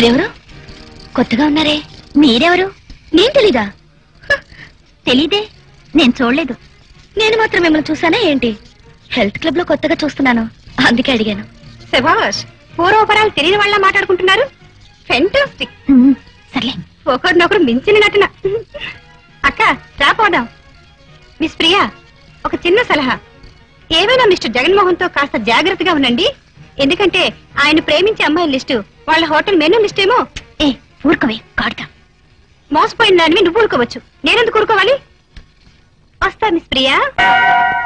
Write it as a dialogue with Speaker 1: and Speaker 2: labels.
Speaker 1: మీరెవరు కొత్తగా ఉన్నారే మీరెవరు నేను తెలీదా హ, తెలీదే నేను చూడలేదు నేను మాత్రం మిమ్మల్ని చూసానా ఏంటి హెల్త్ క్లబ్ లో కొత్తగా చూస్తున్నాను అందుకే అడిగాను
Speaker 2: శభాష్ పూర్వపరాలు తెలియని వాళ్ళ మాట్లాడుకుంటున్నారు ఫెంటాస్టిక్
Speaker 1: ఉమ్, సర్లే
Speaker 2: ఒకరినొకరు మించిన నటన అక్క రాపోదాం మిస్ ప్రియా ఒక చిన్న సలహా ఏమైనా మిస్టర్ జగన్మోహన్ తో కాస్త జాగ్రత్తగా ఉండండి ఎందుకంటే ఆయన ప్రేమించే అమ్మాయిల లిస్టు వాళ్ళ హోటల్ మెనూ లిస్ట్ ఏమో
Speaker 1: ఏ ఊరుకోవే కాడుతా
Speaker 2: మోసపోయిన దానివి నువ్వు ఊరుకోవచ్చు నేనెందుకు ఊరుకోవాలి వస్తా మిస్ ప్రియా